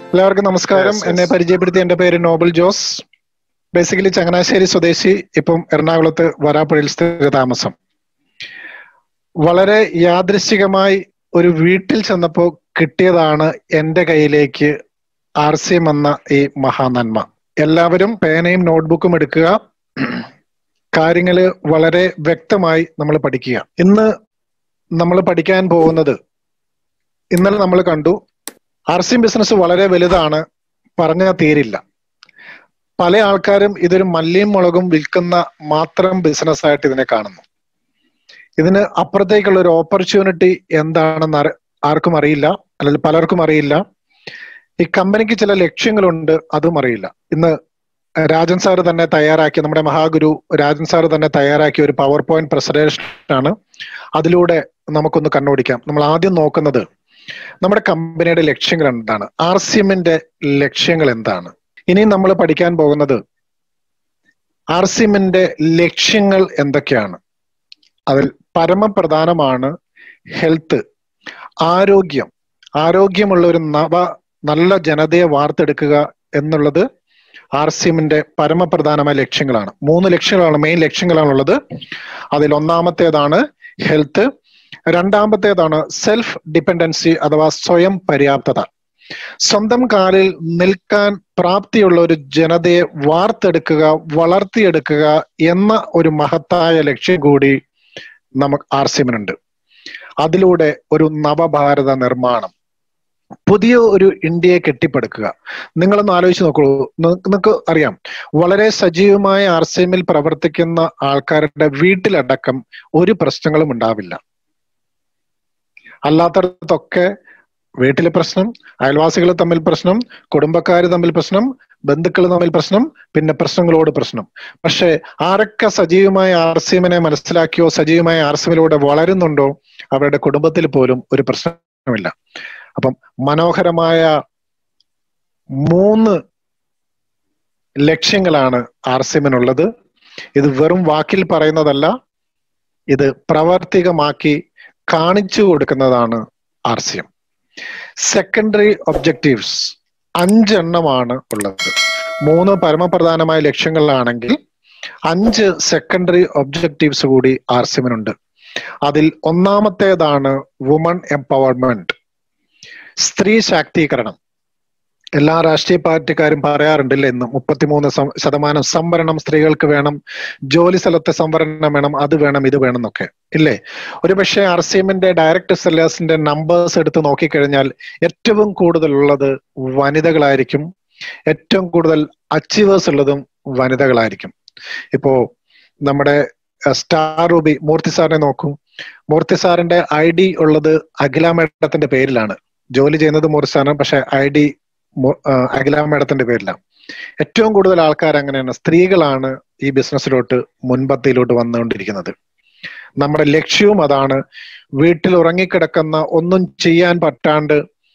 എല്ലാവർക്കും നമസ്കാരം Yes, yes. എന്നെ പരിചയപ്പെടുത്തി എന്റെ പേര് നോബൽ ജോസ് ബേസിക്കലി ചങ്ങനാശ്ശേരി സ്വദേശി ഇപ്പം എറണാകുളത്ത് വരാപ്പുഴയിൽ സ്ഥിര താമസം വളരെ യാദൃശ്ചികമായി ഒരു വീട്ടിൽ ചെന്നപ്പോ കിട്ടിയതാണ് എന്റെ കയ്യിലേക്ക് ആർ സി എം എന്ന ഈ മഹാനന്മ എല്ലാവരും പേനയും നോട്ട്ബുക്കും എടുക്കുക കാര്യങ്ങൾ വളരെ വ്യക്തമായി നമ്മൾ പഠിക്കുക ഇന്ന് നമ്മൾ പഠിക്കാൻ പോകുന്നത് ഇന്നലെ നമ്മൾ കണ്ടു ആർ സി എം ബിസിനസ് വളരെ വലുതാണ് പറഞ്ഞാൽ തീരില്ല പല ആൾക്കാരും ഇതൊരു മല്ലിയും മുളകും വിൽക്കുന്ന മാത്രം ബിസിനസ് ആയിട്ട് ഇതിനെ കാണുന്നു ഇതിന് അപ്പുറത്തേക്കുള്ള ഒരു ഓപ്പർച്യൂണിറ്റി എന്താണെന്ന് അറി- ആർക്കും അറിയില്ല അല്ലെങ്കിൽ പലർക്കും അറിയില്ല ഈ കമ്പനിക്ക് ചില ലക്ഷ്യങ്ങളുണ്ട് അതും അറിയില്ല ഇന്ന് രാജൻ സാർ തന്നെ തയ്യാറാക്കിയ നമ്മുടെ മഹാഗുരു രാജൻ സാർ തന്നെ തയ്യാറാക്കിയ ഒരു പവർ പോയിന്റ് പ്രസന്റേഷൻ ആണ് അതിലൂടെ നമുക്കൊന്ന് കണ്ണോടിക്കാം നമ്മൾ ആദ്യം നോക്കുന്നത് നമ്മുടെ കമ്പനിയുടെ ലക്ഷ്യങ്ങൾ എന്താണ് ആർ സി എമ്മിന്റെ ലക്ഷ്യങ്ങൾ എന്താണ് ഇനി നമ്മൾ പഠിക്കാൻ പോകുന്നത് ആർ സി എമ്മിന്റെ ലക്ഷ്യങ്ങൾ എന്തൊക്കെയാണ് അതിൽ പരമപ്രധാനമാണ് ഹെൽത്ത് ആരോഗ്യം ആരോഗ്യമുള്ള ഒരു നവ നല്ല ജനതയെ വാർത്തെടുക്കുക എന്നുള്ളത് ആർ സി എമ്മിന്റെ പരമപ്രധാനമായ ലക്ഷ്യങ്ങളാണ് മൂന്ന് ലക്ഷ്യങ്ങളാണ് മെയിൻ ലക്ഷ്യങ്ങളാണുള്ളത് അതിൽ ഒന്നാമത്തേതാണ് ഹെൽത്ത് രണ്ടാമത്തേതാണ് സെൽഫ് ഡിപ്പെൻഡൻസി അഥവാ സ്വയം പര്യാപ്തത സ്വന്തം കാലിൽ നിൽക്കാൻ പ്രാപ്തിയുള്ള ഒരു ജനതയെ വാർത്തെടുക്കുക വളർത്തിയെടുക്കുക എന്ന ഒരു മഹത്തായ ലക്ഷ്യം കൂടി നമുക്ക് ആർ സി എമ്മിനുണ്ട് അതിലൂടെ ഒരു നവഭാരത നിർമ്മാണം പുതിയ ഒരു ഇന്ത്യയെ കെട്ടിപ്പടുക്കുക നിങ്ങളൊന്ന് ആലോചിച്ച് നോക്കൂ നി- നിങ്ങൾക്ക് അറിയാം വളരെ സജീവമായ ആർ സി എമ്മിൽ പ്രവർത്തിക്കുന്ന ആൾക്കാരുടെ വീട്ടിലടക്കം ഒരു പ്രശ്നങ്ങളും ഉണ്ടാവില്ല അല്ലാത്തടത്തൊക്കെ വീട്ടിലെ പ്രശ്നം അയൽവാസികൾ തമ്മിൽ പ്രശ്നം കുടുംബക്കാർ തമ്മിൽ പ്രശ്നം ബന്ധുക്കൾ തമ്മിൽ പ്രശ്നം പിന്നെ പ്രശ്നങ്ങളോട് പ്രശ്നം പക്ഷെ ആരൊക്കെ സജീവമായ ആർ സി എമ്മിനെ മനസ്സിലാക്കിയോ സജീവമായ ആർ സി എമ്മിലൂടെ വളരുന്നുണ്ടോ അവരുടെ കുടുംബത്തിൽ പോലും ഒരു പ്രശ്നമില്ല അപ്പം മനോഹരമായ മൂന്ന് ലക്ഷ്യങ്ങളാണ് ആർ സി എമ്മിനുള്ളത് ഇത് വെറും വാക്കിൽ പറയുന്നതല്ല ഇത് പ്രാവർത്തികമാക്കി കാണിച്ചു കൊടുക്കുന്നതാണ് R C M secondary objectives അഞ്ചെണ്ണമാണ് ഉള്ളത് മൂന്ന് പരമപ്രധാനമായ ലക്ഷ്യങ്ങളിലാണെങ്കിൽ അഞ്ച് സെക്കൻഡറി ഒബ്ജക്റ്റീവ്സ് കൂടി ആർ സി എമ്മിനുണ്ട് അതിൽ ഒന്നാമത്തേതാണ് വുമൺ എംപവർമെന്റ് സ്ത്രീ ശാക്തീകരണം എല്ലാ രാഷ്ട്രീയ പാർട്ടിക്കാരും പറയാറുണ്ടല്ലേ ഇന്ന് മുപ്പത്തിമൂന്ന് സം- ശതമാനം സംവരണം സ്ത്രീകൾക്ക് വേണം ജോലി സ്ഥലത്തെ സംവരണം വേണം അത് വേണം ഇത് വേണം എന്നൊക്കെ ഇല്ലേ ഒരുപക്ഷെ ആർ സി എമ്മിന്റെ ഡയറക്ടർ സെല്ലേഴ്സിന്റെ നമ്പേഴ്സ് എടുത്ത് നോക്കിക്കഴിഞ്ഞാൽ ഏറ്റവും കൂടുതൽ ഉള്ളത് വനിതകളായിരിക്കും ഏറ്റവും കൂടുതൽ അച്ചീവേഴ്സ് ഉള്ളതും വനിതകളായിരിക്കും ഇപ്പോ നമ്മുടെ അഹ്, സ്റ്റാർ റൂബി മൂർത്തി സാറിനെ നോക്കൂ മൂർത്തി സാറിന്റെ ഐ ഡി ഉള്ളത് അഖില മേഡത്തിന്റെ പേരിലാണ് ജോലി ചെയ്യുന്നത് മൂർത്തി സാറാണ് പക്ഷെ ഐ ഡി അഖില മേഡത്തിന്റെ പേരിലാണ് ഏറ്റവും കൂടുതൽ ആൾക്കാർ അങ്ങനെയാണ് സ്ത്രീകളാണ് ഈ ബിസിനസ്സിലോട്ട് മുൻപത്തിയിലോട്ട് വന്നുകൊണ്ടിരിക്കുന്നത് നമ്മുടെ ലക്ഷ്യവും അതാണ് വീട്ടിൽ ഉറങ്ങിക്കിടക്കുന്ന ഒന്നും ചെയ്യാൻ പറ്റാണ്ട്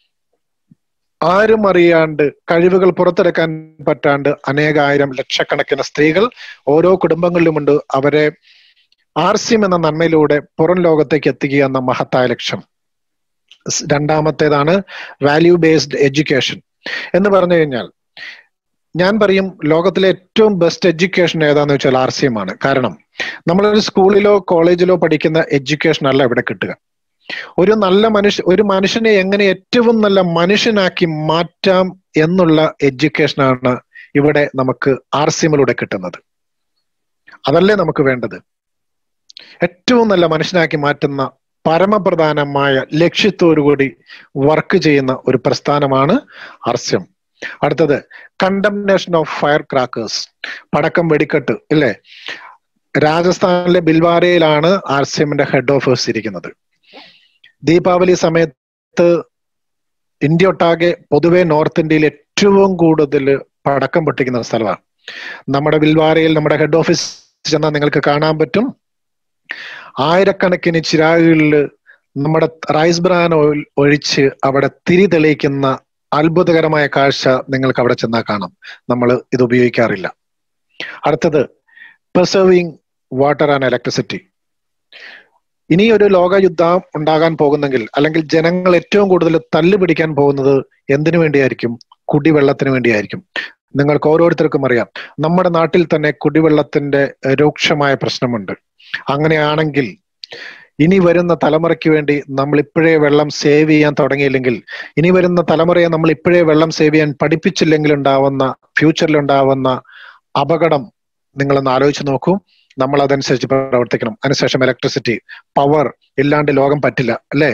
ആരും അറിയാണ്ട് കഴിവുകൾ പുറത്തെടുക്കാൻ പറ്റാണ്ട് അനേകായിരം ലക്ഷക്കണക്കിന് സ്ത്രീകൾ ഓരോ കുടുംബങ്ങളിലുമുണ്ട് അവരെ ആർ സി എം എന്ന നന്മയിലൂടെ പുറം ലോകത്തേക്ക് എത്തിക്കുക എന്ന മഹത്തായ ലക്ഷ്യം സ് രണ്ടാമത്തേതാണ് വാല്യൂ ബേസ്ഡ് എഡ്യൂക്കേഷൻ എന്ന് പറഞ്ഞു കഴിഞ്ഞാൽ ഞാൻ പറയും ലോകത്തിലെ ഏറ്റവും ബെസ്റ്റ് എഡ്യൂക്കേഷൻ ഏതാന്ന് വെച്ചാൽ ആർ സി എം ആണ് കാരണം നമ്മളൊരു സ്കൂളിലോ കോളേജിലോ പഠിക്കുന്ന എഡ്യൂക്കേഷൻ അല്ല ഇവിടെ കിട്ടുക ഒരു നല്ല മനുഷ്യ ഒരു മനുഷ്യനെ എങ്ങനെ ഏറ്റവും നല്ല മനുഷ്യനാക്കി മാറ്റാം എന്നുള്ള എഡ്യൂക്കേഷനാണ് ഇവിടെ നമുക്ക് ആർ സി എമ്മിലൂടെ കിട്ടുന്നത് അതല്ലേ നമുക്ക് വേണ്ടത് ഏറ്റവും നല്ല മനുഷ്യനാക്കി മാറ്റുന്ന പരമപ്രധാനമായ ലക്ഷ്യത്തോടുകൂടി വർക്ക് ചെയ്യുന്ന ഒരു പ്രസ്ഥാനമാണ് ആർ സി എം അടുത്തത് കണ്ടംനേഷൻ ഓഫ് ഫയർ ക്രാക്കേഴ്സ് പടക്കം വെടിക്കെട്ട് ഇല്ലേ രാജസ്ഥാനിലെ ബിൽവാരയിലാണ് ആർ സി എമ്മിന്റെ ഹെഡ് ഓഫീസ് ഇരിക്കുന്നത് ദീപാവലി സമയത്ത് ഇന്ത്യ ഒട്ടാകെ പൊതുവെ നോർത്ത് ഇന്ത്യയിൽ ഏറ്റവും കൂടുതൽ പടക്കം പൊട്ടിക്കുന്ന സ്ഥലമാണ് നമ്മുടെ ബിൽവാരയിൽ നമ്മുടെ ഹെഡ് ഓഫീസ് ചെന്നാൽ നിങ്ങൾക്ക് കാണാൻ പറ്റും ആയിരക്കണക്കിന് ചിരാകുകളിൽ നമ്മുടെ റൈസ് ബ്രാൻ ഓയിൽ ഒഴിച്ച് അവിടെ തിരി തെളിയിക്കുന്ന അത്ഭുതകരമായ കാഴ്ച നിങ്ങൾക്ക് അവിടെ ചെന്നാൽ കാണാം നമ്മൾ ഇത് ഉപയോഗിക്കാറില്ല അടുത്തത് പ്രിസർവിങ് വാട്ടർ ആൻഡ് ഇലക്ട്രിസിറ്റി ഇനി ഒരു ലോകയുദ്ധം ഉണ്ടാകാൻ പോകുന്നെങ്കിൽ അല്ലെങ്കിൽ ജനങ്ങൾ ഏറ്റവും കൂടുതൽ തല്ലുപിടിക്കാൻ പോകുന്നത് എന്തിനു വേണ്ടിയായിരിക്കും കുടിവെള്ളത്തിന് വേണ്ടിയായിരിക്കും നിങ്ങൾക്ക് ഓരോരുത്തർക്കും അറിയാം നമ്മുടെ നാട്ടിൽ തന്നെ കുടിവെള്ളത്തിന്റെ രൂക്ഷമായ പ്രശ്നമുണ്ട് അങ്ങനെയാണെങ്കിൽ ഇനി വരുന്ന തലമുറയ്ക്ക് വേണ്ടി നമ്മൾ ഇപ്പോഴേ വെള്ളം സേവ് ചെയ്യാൻ തുടങ്ങിയില്ലെങ്കിൽ ഇനി വരുന്ന തലമുറയെ നമ്മൾ ഇപ്പോഴേ വെള്ളം സേവ് ചെയ്യാൻ പഠിപ്പിച്ചില്ലെങ്കിൽ ഉണ്ടാവുന്ന ഫ്യൂച്ചറിൽ ഉണ്ടാവുന്ന അപകടം നിങ്ങളൊന്ന് ആലോചിച്ച് നോക്കൂ നമ്മൾ അതനുസരിച്ച് പ്രവർത്തിക്കണം അതിനുശേഷം ഇലക്ട്രിസിറ്റി പവർ ഇല്ലാണ്ട് ലോകം പറ്റില്ല അല്ലേ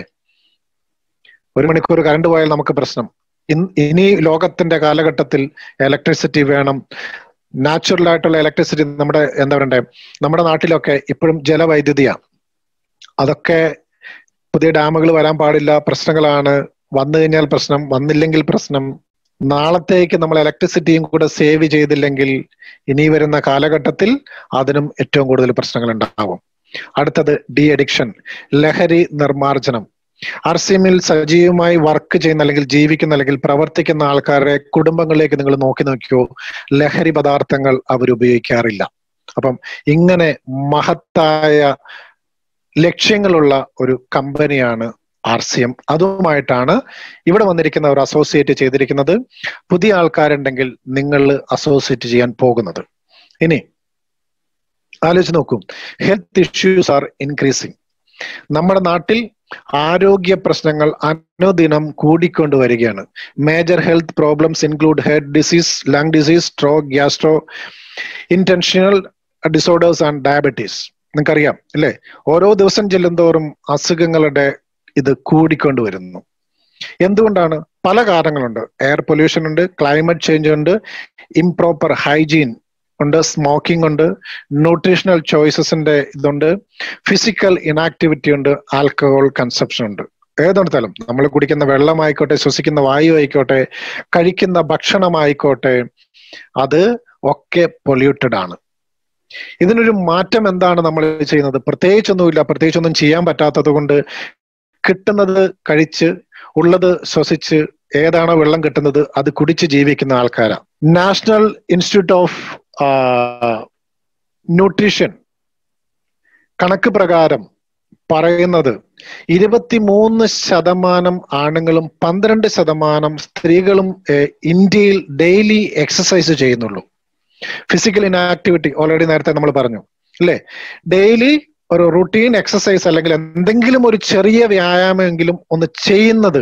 ഒരു മണിക്കൂർ കറണ്ട് പോയാൽ നമുക്ക് പ്രശ്നം ഇനി ലോകത്തിന്റെ കാലഘട്ടത്തിൽ ഇലക്ട്രിസിറ്റി വേണം നാച്ചുറൽ ആയിട്ടുള്ള ഇലക്ട്രിസിറ്റി നമ്മുടെ എന്താ പറയണ്ടേ നമ്മുടെ നാട്ടിലൊക്കെ ഇപ്പോഴും ജലവൈദ്യുതിയാണ് അതൊക്കെ പുതിയ ഡാമുകൾ വരാൻ പാടില്ല പ്രശ്നങ്ങളാണ് വന്നു കഴിഞ്ഞാൽ പ്രശ്നം വന്നില്ലെങ്കിൽ പ്രശ്നം നാളത്തേക്ക് നമ്മൾ ഇലക്ട്രിസിറ്റിയും കൂടെ സേവ് ചെയ്തില്ലെങ്കിൽ ഇനി വരുന്ന കാലഘട്ടത്തിൽ അതിനും ഏറ്റവും കൂടുതൽ പ്രശ്നങ്ങൾ ഉണ്ടാവും അടുത്തത് ഡി അഡിക്ഷൻ ലഹരി നിർമാർജനം അർസിമിൽ സജീവമായി വർക്ക് ചെയ്യുന്ന അല്ലെങ്കിൽ ജീവിക്കുന്ന അല്ലെങ്കിൽ പ്രവർത്തിക്കുന്ന ആൾക്കാരുടെ കുടുംബങ്ങളിലേക്ക് നിങ്ങൾ നോക്കി നോക്കിയോ ലഹരി പദാർത്ഥങ്ങൾ അവർ ഉപയോഗിക്കാറില്ല അപ്പം ഇങ്ങനെ മഹത്തായ ലക്ഷ്യങ്ങളുള്ള ഒരു കമ്പനിയാണ് ആർ സി എം അതുമായിട്ടാണ് ഇവിടെ വന്നിരിക്കുന്നവർ അസോസിയേറ്റ് ചെയ്തിരിക്കുന്നത് പുതിയ ആൾക്കാരുണ്ടെങ്കിൽ നിങ്ങൾ അസോസിയേറ്റ് ചെയ്യാൻ പോകുന്നത് ഇനി ആലോചിച്ച് നോക്കൂ ഹെൽത്ത് ഇഷ്യൂസ് ആർ ഇൻക്രീസിങ് നമ്മുടെ നാട്ടിൽ ആരോഗ്യ പ്രശ്നങ്ങൾ അനുദിനം കൂടിക്കൊണ്ട് വരികയാണ് major health problems include heart disease lung disease stroke gastrointestinal disorders and diabetes നിങ്ങൾക്കറിയാം അല്ലേ ഓരോ ദിവസം ചെല്ലുന്തോറും അസുഖങ്ങളുടെ ഇത് കൂടിക്കൊണ്ട് വരുന്നു എന്തുകൊണ്ടാണ് പല കാരണങ്ങളുണ്ട് എയർ പൊല്യൂഷൻ ഉണ്ട് ക്ലൈമറ്റ് ചേഞ്ച് ഉണ്ട് ഇംപ്രോപ്പർ ഹൈജീൻ ഉണ്ട് സ്മോക്കിംഗ് ഉണ്ട് ന്യൂട്രീഷണൽ ചോയ്സസിന്റെ ഇതുണ്ട് ഫിസിക്കൽ ഇനാക്ടിവിറ്റി ഉണ്ട് ആൽക്കഹോൾ കൺസപ്ഷൻ ഉണ്ട് ഏതെടുത്താലും നമ്മൾ കുടിക്കുന്ന വെള്ളമായിക്കോട്ടെ ശ്വസിക്കുന്ന വായു ആയിക്കോട്ടെ കഴിക്കുന്ന ഭക്ഷണമായിക്കോട്ടെ അത് ഒക്കെ പൊല്യൂട്ടഡ് ആണ് ഇതിനൊരു മാറ്റം എന്താണ് നമ്മൾ ചെയ്യുന്നത് പ്രത്യേകിച്ചൊന്നുമില്ല പ്രത്യേകിച്ചൊന്നും ചെയ്യാൻ പറ്റാത്തത് കൊണ്ട് കിട്ടുന്നത് കഴിച്ച് ഉള്ളത് ശ്വസിച്ച് ഏതാണോ വെള്ളം കിട്ടുന്നത് അത് കുടിച്ച് ജീവിക്കുന്ന ആൾക്കാരാണ് നാഷണൽ ഇൻസ്റ്റിറ്റ്യൂട്ട് ഓഫ് ന്യൂട്രീഷൻ കണക്ക് പ്രകാരം പറയുന്നത് ഇരുപത്തിമൂന്ന് ശതമാനം ആണുങ്ങളും പന്ത്രണ്ട് ശതമാനം സ്ത്രീകളും ഇന്ത്യയിൽ ഡെയിലി എക്സസൈസ് ചെയ്യുന്നുള്ളൂ ഫിസിക്കൽ ഇനാക്ടിവിറ്റി ഓൾറെഡി നേരത്തെ നമ്മൾ പറഞ്ഞു അല്ലേ ഡെയിലി ഒരു റുട്ടീൻ എക്സസൈസ് അല്ലെങ്കിൽ എന്തെങ്കിലും ഒരു ചെറിയ വ്യായാമമെങ്കിലും ഒന്ന് ചെയ്യുന്നത്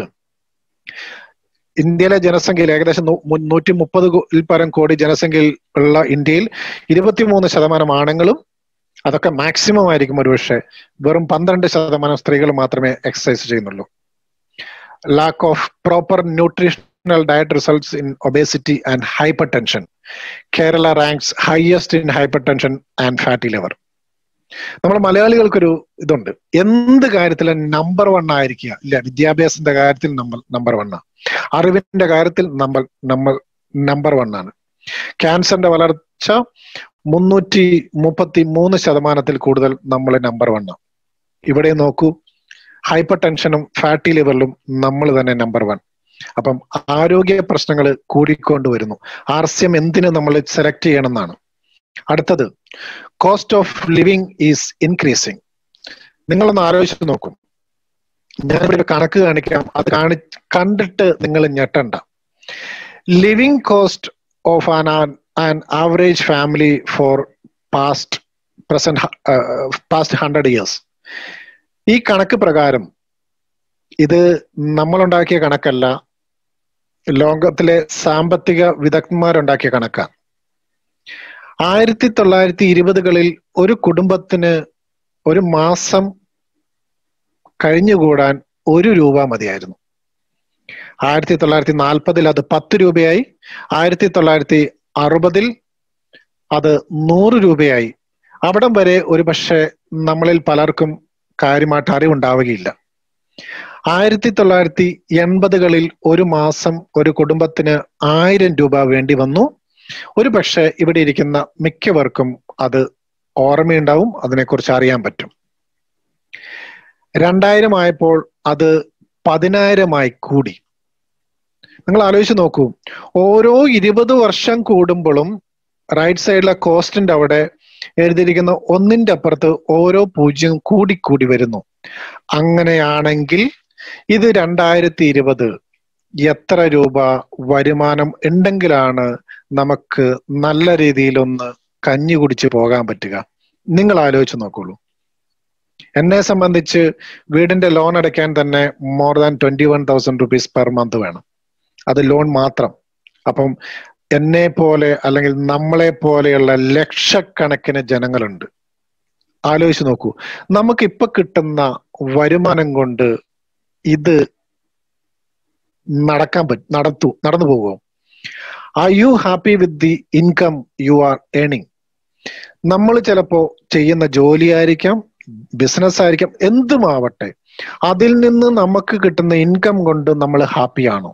ഇന്ത്യയിലെ ജനസംഖ്യയിൽ ഏകദേശം നൂറ്റി മുപ്പത് പരം കോടി ജനസംഖ്യയിൽ ഉള്ള ഇന്ത്യയിൽ ഇരുപത്തിമൂന്ന് ശതമാനം ആണുങ്ങളും അതൊക്കെ മാക്സിമം ആയിരിക്കും ഒരുപക്ഷെ വെറും പന്ത്രണ്ട് ശതമാനം സ്ത്രീകൾ മാത്രമേ എക്സസൈസ് ചെയ്യുന്നുള്ളൂ lack of proper nutritional diet results in obesity and hypertension Kerala ranks highest in hypertension and fatty liver നമ്മൾ മലയാളികൾക്കൊരു ഇതുണ്ട് എന്ത് കാര്യത്തിലും നമ്പർ വൺ ആയിരിക്കുക ഇല്ല വിദ്യാഭ്യാസത്തിന്റെ കാര്യത്തിൽ നമ്മൾ നമ്പർ വണ്ണാണ് അറിവിന്റെ കാര്യത്തിൽ നമ്മൾ നമ്മൾ നമ്പർ വൺ ആണ് ക്യാൻസറിന്റെ വളർച്ച മുന്നൂറ്റി മുപ്പത്തി മൂന്ന് ശതമാനത്തിൽ കൂടുതൽ നമ്മൾ നമ്പർ വണ്ണാണ് ഇവിടെ നോക്കൂ ഹൈപ്പർ ടെൻഷനും ഫാറ്റി ലിവറിലും നമ്മൾ തന്നെ നമ്പർ വൺ അപ്പം ആരോഗ്യ പ്രശ്നങ്ങൾ കൂടിക്കൊണ്ട് വരുന്നു ആർസ്യം എന്തിനു നമ്മൾ സെലക്ട് ചെയ്യണം എന്നാണ് അടുത്തത് cost of living is increasing നിങ്ങളൊന്ന് ആലോചിച്ച് നോക്കും ഞാനിവിടെ കണക്ക് കാണിക്കാം അത് കാണി കണ്ടിട്ട് നിങ്ങൾ ഞെട്ടണ്ട living cost of an an average family for past present past hundred years ഈ കണക്ക് പ്രകാരം ഇത് നമ്മളുണ്ടാക്കിയ കണക്കല്ല ലോകത്തിലെ സാമ്പത്തിക വിദഗ്ധന്മാരുണ്ടാക്കിയ കണക്കാണ് ആയിരത്തി തൊള്ളായിരത്തി ഇരുപതുകളിൽ ഒരു കുടുംബത്തിന് ഒരു മാസം കഴിഞ്ഞുകൂടാൻ ഒരു രൂപ മതിയായിരുന്നു ആയിരത്തി തൊള്ളായിരത്തി നാൽപ്പതിൽ അത് പത്ത് രൂപയായി ആയിരത്തി തൊള്ളായിരത്തി അറുപതിൽ അത് നൂറ് രൂപയായി അവിടം വരെ ഒരു പക്ഷെ നമ്മളിൽ പലർക്കും കാര്യമായിട്ട് അറിവുണ്ടാവുകയില്ല ആയിരത്തി തൊള്ളായിരത്തി എൺപതുകളിൽ ഒരു മാസം ഒരു കുടുംബത്തിന് ആയിരം രൂപ വേണ്ടി വന്നു ഒരു പക്ഷെ ഇവിടെ ഇരിക്കുന്ന മിക്കവർക്കും അത് ഓർമ്മയുണ്ടാവും അതിനെക്കുറിച്ച് അറിയാൻ പറ്റും രണ്ടായിരം ആയപ്പോൾ അത് പതിനായിരമായി കൂടി നിങ്ങൾ ആലോചിച്ച് നോക്കൂ ഓരോ ഇരുപത് വർഷം കൂടുമ്പോഴും റൈറ്റ് സൈഡിലെ കോസ്റ്റിന്റെ അവിടെ എഴുതിയിരിക്കുന്ന ഒന്നിന്റെ അപ്പുറത്ത് ഓരോ പൂജ്യം കൂടിക്കൂടി വരുന്നു അങ്ങനെയാണെങ്കിൽ ഇത് രണ്ടായിരത്തി ഇരുപത് എത്ര രൂപ വരുമാനം ഉണ്ടെങ്കിലാണ് നമുക്ക് നല്ല രീതിയിലൊന്ന് കഞ്ഞി കുടിച്ച് പോകാൻ പറ്റുക നിങ്ങൾ ആലോചിച്ച് നോക്കുള്ളൂ എന്നെ സംബന്ധിച്ച് വീടിന്റെ ലോൺ അടയ്ക്കാൻ തന്നെ more than twenty one thousand rupees per month വേണം അത് ലോൺ മാത്രം അപ്പം എന്നെ പോലെ അല്ലെങ്കിൽ നമ്മളെ പോലെയുള്ള ലക്ഷക്കണക്കിന് ജനങ്ങളുണ്ട് ആലോചിച്ച് നോക്കൂ നമുക്ക് ഇപ്പൊ കിട്ടുന്ന വരുമാനം കൊണ്ട് ഇത് നടക്കാൻ പറ്റും നടത്തു നടന്നു പോകുമോ are you happy with the income you are earning നമ്മൾ ചിലപ്പോ ചെയ്യുന്ന ജോലിയായിരിക്കാം ബിസിനസ് ആയിരിക്കാം എന്തുമാവട്ടെ അതിൽ നിന്ന് നമുക്ക് കിട്ടുന്ന ഇൻകം കൊണ്ട് നമ്മൾ ഹാപ്പിയാണോ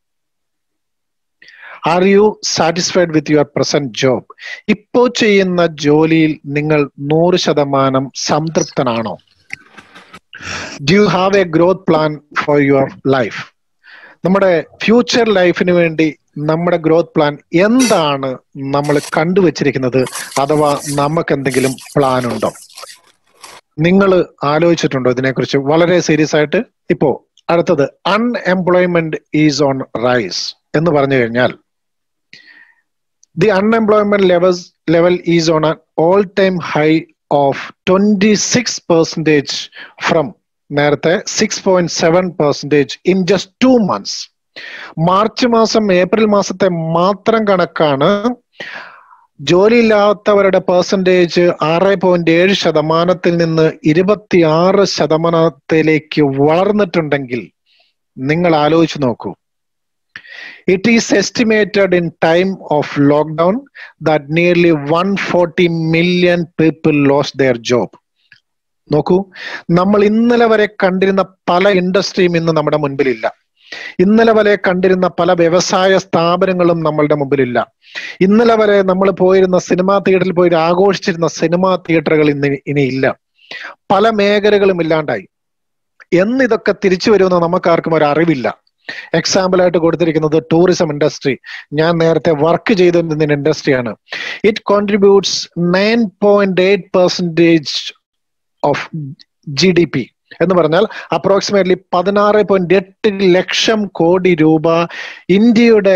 are you satisfied with your present job ഇപ്പോ ചെയ്യുന്ന ജോലിയിൽ നിങ്ങൾ നൂറ് ശതമാനം സംതൃപ്തനാണോ do you have a growth plan for your life നമ്മുടെ ഫ്യൂച്ചർ ലൈഫിന് വേണ്ടി നമ്മുടെ ഗ്രോത്ത് പ്ലാൻ എന്താണ് നമ്മൾ കണ്ടുവച്ചിരിക്കുന്നത് അഥവാ നമുക്ക് എന്തെങ്കിലും പ്ലാൻ ഉണ്ടോ നിങ്ങൾ ആലോചിച്ചിട്ടുണ്ടോ ഇതിനെക്കുറിച്ച് വളരെ സീരിയസ് ആയിട്ട് ഇപ്പോ അടുത്തത് അൺഎംപ്ലോയ്മെന്റ് ഈസ് ഓൺ റൈസ് എന്ന് പറഞ്ഞു കഴിഞ്ഞാൽ the unemployment levels level is on an all time high of twenty six percentage from നേരത്തെ six point seven percentage in just two months March മാസം ഏപ്രിൽ മാസത്തെ മാത്രം കണക്കാണ് ജോലിയില്ലാത്തവരുടെ പെർസെൻറ്റേജ് ആറ് പോയിന്റ് ഏഴ് ശതമാനത്തിൽ നിന്ന് ഇരുപത്തിയാറ് ശതമാനത്തിലേക്ക് വളർന്നിട്ടുണ്ടെങ്കിൽ നിങ്ങൾ ആലോചിച്ച് നോക്കൂ it is estimated in time of lockdown that nearly one forty million people lose their job നോക്കൂ നമ്മൾ ഇന്നലെ വരെ കണ്ടിരുന്ന പല ഇൻഡസ്ട്രിയും ഇന്ന് നമ്മുടെ മുൻപിലില്ല ഇന്നലെ വരെ കണ്ടിരുന്ന പല വ്യവസായ സ്ഥാപനങ്ങളും നമ്മളുടെ മുമ്പിലില്ല ഇന്നലെ വരെ നമ്മൾ പോയിരുന്ന സിനിമാ തിയേറ്ററിൽ പോയി ആഘോഷിച്ചിരുന്ന സിനിമാ തിയേറ്ററുകൾ ഇന്ന് ഇനി ഇല്ല പല മേഖലകളും ഇല്ലാണ്ടായി എന്ന് ഇതൊക്കെ തിരിച്ചു വരുമെന്ന് നമുക്കാർക്കും ഒരു അറിവില്ല എക്സാമ്പിൾ ആയിട്ട് കൊടുത്തിരിക്കുന്നത് ടൂറിസം ഇൻഡസ്ട്രി ഞാൻ നേരത്തെ വർക്ക് ചെയ്തിരുന്ന ഇൻഡസ്ട്രിയാണ് it contributes nine point eight percentage of G D P എന്ന് പറഞ്ഞാൽ അപ്രോക്സിമേറ്റ്ലി പതിനാറ് പോയിന്റ് എട്ട് ലക്ഷം കോടി രൂപ ഇന്ത്യയുടെ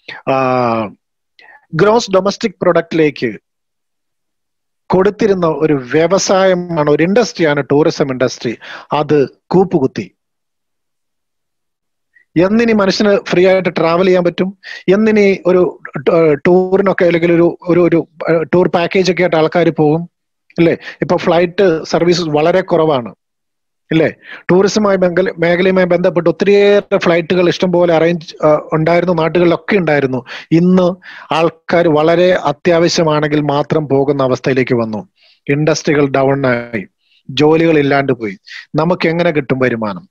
ഗ്രോസ് ഡൊമസ്റ്റിക് പ്രൊഡക്റ്റിലേക്ക് കൊടുത്തിരുന്ന ഒരു വ്യവസായമാണ് ഒരു ഇൻഡസ്ട്രിയാണ് ടൂറിസം ഇൻഡസ്ട്രി അത് കൂപ്പുകുത്തി എന്നിനി മനുഷ്യന് ഫ്രീ ആയിട്ട് ട്രാവൽ ചെയ്യാൻ പറ്റും എന്നിനി ഒരു ടൂറിനൊക്കെ അല്ലെങ്കിൽ ഒരു ഒരു ഒരു ടൂർ പാക്കേജ് ഒക്കെ ആയിട്ട് ആൾക്കാർ പോകും അല്ലേ ഇപ്പൊ ഫ്ലൈറ്റ് സർവീസസ് വളരെ കുറവാണ് ഇല്ലേ ടൂറിസവുമായി മേഖലയുമായി ബന്ധപ്പെട്ട് ഒത്തിരിയേറെ ഫ്ലൈറ്റുകൾ ഇഷ്ടംപോലെ അറേഞ്ച് ഉണ്ടായിരുന്നു നാട്ടുകളിലൊക്കെ ഉണ്ടായിരുന്നു ഇന്ന് ആൾക്കാർ വളരെ അത്യാവശ്യമാണെങ്കിൽ മാത്രം പോകുന്ന അവസ്ഥയിലേക്ക് വന്നു ഇൻഡസ്ട്രികൾ ഡൗൺ ആയി ജോലികൾ ഇല്ലാണ്ട് പോയി നമുക്ക് എങ്ങനെ കിട്ടും വരുമാനം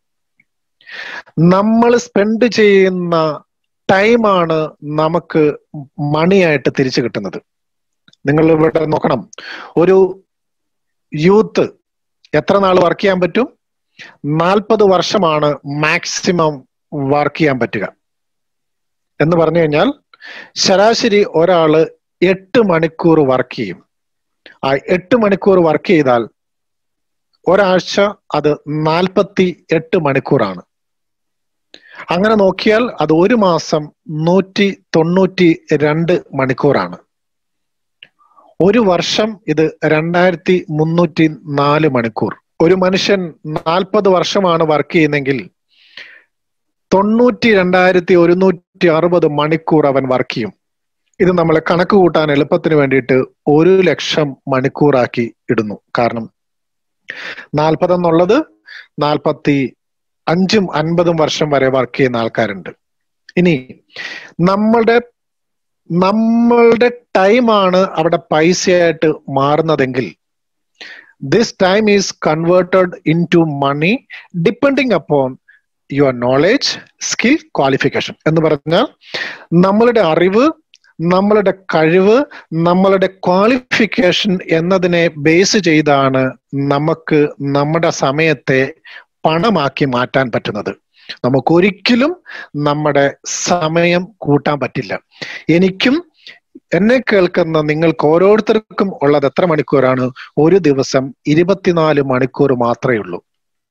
നമ്മൾ സ്പെൻഡ് ചെയ്യുന്ന ടൈമാണ് നമുക്ക് മണിയായിട്ട് തിരിച്ചു കിട്ടുന്നത് നിങ്ങൾ ഇവിടെ നോക്കണം ഒരു യൂത്ത് എത്ര നാൾ വർക്ക് ചെയ്യാൻ പറ്റും നാൽപ്പത് വർഷമാണ് മാക്സിമം വർക്ക് ചെയ്യാൻ പറ്റുക എന്ന് പറഞ്ഞു കഴിഞ്ഞാൽ ശരാശരി ഒരാള് എട്ട് മണിക്കൂർ വർക്ക് ചെയ്യും ആ എട്ട് മണിക്കൂർ വർക്ക് ചെയ്താൽ ഒരാഴ്ച അത് നാൽപ്പത്തി എട്ട് മണിക്കൂറാണ് അങ്ങനെ നോക്കിയാൽ അത് ഒരു മാസം നൂറ്റി തൊണ്ണൂറ്റി രണ്ട് മണിക്കൂറാണ് ഒരു വർഷം ഇത് രണ്ടായിരത്തി മുന്നൂറ്റി നാല് മണിക്കൂർ ഒരു മനുഷ്യൻ നാൽപ്പത് വർഷമാണ് വർക്ക് ചെയ്യുന്നെങ്കിൽ തൊണ്ണൂറ്റി രണ്ടായിരത്തി ഒരുന്നൂറ്റി അറുപത് മണിക്കൂർ അവൻ വർക്ക് ചെയ്യും ഇത് നമ്മളെ കണക്ക് കൂട്ടാൻ എളുപ്പത്തിന് വേണ്ടിയിട്ട് ഒരു ലക്ഷം മണിക്കൂറാക്കി ഇടുന്നു കാരണം നാൽപ്പത് എന്നുള്ളത് നാൽപ്പത്തി അഞ്ചും അൻപതും വർഷം വരെ വർക്ക് ചെയ്യുന്ന ആൾക്കാരുണ്ട് ഇനി നമ്മളുടെ നമ്മളുടെ ടൈമാണ് അവിടെ പൈസയായിട്ട് മാറുന്നതെങ്കിൽ this time is converted into money depending upon your knowledge skill qualification എന്ന് പറഞ്ഞാൽ നമ്മളുടെ അറിവ് നമ്മളുടെ കഴിവ് നമ്മളുടെ ക്വാളിഫിക്കേഷൻ എന്നതിനെ ബേസ് ചെയ്താണ് നമുക്ക് നമ്മുടെ സമയത്തെ പണമാക്കി മാറ്റാൻ പറ്റുന്നത് നമുക്കൊരിക്കലും നമ്മുടെ സമയം കൂട്ടാൻ പറ്റില്ല എനിക്കും എന്നെ കേൾക്കുന്ന നിങ്ങൾക്ക് ഓരോരുത്തർക്കും ഉള്ളത് എത്ര മണിക്കൂറാണ് ഒരു ദിവസം ഇരുപത്തിനാല് മണിക്കൂർ മാത്രമേ ഉള്ളൂ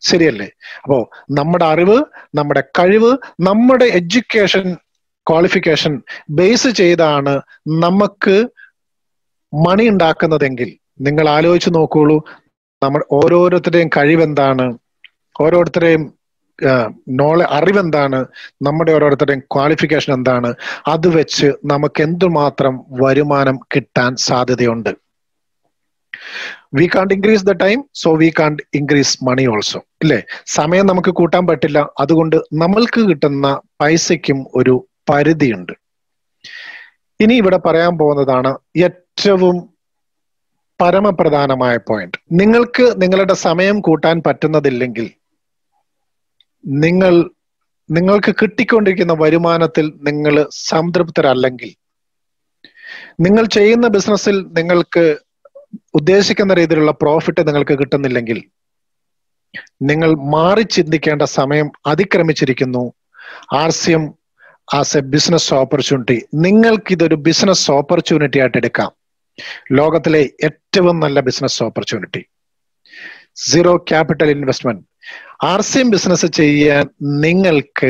ശരിയല്ലേ അപ്പോ നമ്മുടെ അറിവ് നമ്മുടെ കഴിവ് നമ്മുടെ എഡ്യൂക്കേഷൻ ക്വാളിഫിക്കേഷൻ ബേസ് ചെയ്താണ് നമുക്ക് മണി ഉണ്ടാക്കുന്നതെങ്കിൽ നിങ്ങൾ ആലോചിച്ച് നോക്കുള്ളൂ നമ്മൾ ഓരോരുത്തരുടെയും കഴിവെന്താണ് ഓരോരുത്തരെയും നോളെ അറിവെന്താണ് നമ്മുടെ ഓരോരുത്തരുടെയും ക്വാളിഫിക്കേഷൻ എന്താണ് അത് വെച്ച് നമുക്ക് എന്തുമാത്രം വരുമാനം കിട്ടാൻ സാധ്യതയുണ്ട് we can't increase the time so we can't increase money also ഇല്ലേ സമയം നമുക്ക് കൂട്ടാൻ പറ്റില്ല അതുകൊണ്ട് നമ്മൾക്ക് കിട്ടുന്ന പൈസയ്ക്കും ഒരു പരിധിയുണ്ട് ഇനി ഇവിടെ പറയാൻ പോകുന്നതാണ് ഏറ്റവും പരമപ്രധാനമായ പോയിന്റ് നിങ്ങൾക്ക് നിങ്ങളുടെ സമയം കൂട്ടാൻ പറ്റുന്നതില്ലെങ്കിൽ നിങ്ങൾ നിങ്ങൾക്ക് കിട്ടിക്കൊണ്ടിരിക്കുന്ന വരുമാനത്തിൽ നിങ്ങൾ സംതൃപ്തരല്ലെങ്കിൽ നിങ്ങൾ ചെയ്യുന്ന ബിസിനസ്സിൽ നിങ്ങൾക്ക് ഉദ്ദേശിക്കുന്ന രീതിയിലുള്ള പ്രോഫിറ്റ് നിങ്ങൾക്ക് കിട്ടുന്നില്ലെങ്കിൽ നിങ്ങൾ മാറി ചിന്തിക്കേണ്ട സമയം അതിക്രമിച്ചിരിക്കുന്നു R C M as a business opportunity നിങ്ങൾക്ക് ഇതൊരു ബിസിനസ് ഓപ്പർച്യൂണിറ്റി ആയിട്ട് എടുക്കാം ലോകത്തിലെ ഏറ്റവും നല്ല business opportunity zero capital investment R C M business ചെയ്യാൻ നിങ്ങൾക്ക്